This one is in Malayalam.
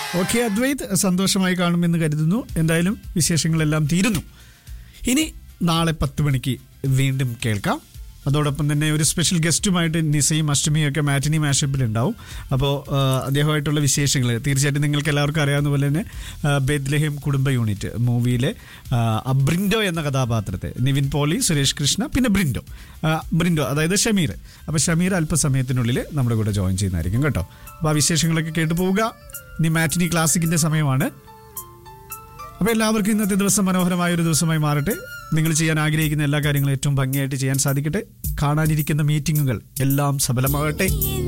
ഓക്കെ അദ്വൈത് സന്തോഷമായി കാണുമെന്ന് കരുതുന്നു എന്തായാലും വിശേഷങ്ങളെല്ലാം തീരുന്നു ഇനി നാളെ പത്ത് മണിക്ക് വീണ്ടും കേൾക്കാം അതോടൊപ്പം തന്നെ ഒരു സ്പെഷ്യൽ ഗസ്റ്റുമായിട്ട് നിസയും അഷ്ടമിയും ഒക്കെ മാറ്റിനി മാഷപ്പിൽ ഉണ്ടാവും അപ്പോൾ അദ്ദേഹമായിട്ടുള്ള വിശേഷങ്ങൾ തീർച്ചയായിട്ടും നിങ്ങൾക്ക് എല്ലാവർക്കും അറിയാവുന്ന പോലെ തന്നെ ആ, ബെത്ലഹേം കുടുംബ യൂണിറ്റ് മൂവിയിലെ ആ, ബ്രിൻഡോ എന്ന കഥാപാത്രത്തെ നിവിൻ പോളി സുരേഷ് കൃഷ്ണ പിന്നെ ബ്രിൻഡോ ആ, ബ്രിൻഡോ അതായത് ഷമീർ അപ്പോൾ ഷമീർ അല്പസമയത്തിനുള്ളിൽ നമ്മുടെ കൂടെ ജോയിൻ ചെയ്യുന്നതായിരിക്കും കേട്ടോ അപ്പോൾ ആ വിശേഷങ്ങളൊക്കെ കേട്ടു പോവുക ഇനി മാറ്റിനി ക്ലാസിക്കിന്റെ സമയമാണ് അപ്പോൾ എല്ലാവർക്കും ഇന്നത്തെ ദിവസം മനോഹരമായ ഒരു ദിവസമായി മാറട്ടെ നിങ്ങൾ ചെയ്യാൻ ആഗ്രഹിക്കുന്ന എല്ലാ കാര്യങ്ങളും ഏറ്റവും ഭംഗിയായിട്ട് ചെയ്യാൻ സാധിക്കട്ടെ കാണാനിരിക്കുന്ന മീറ്റിങ്ങുകൾ എല്ലാം സഫലമാകട്ടെ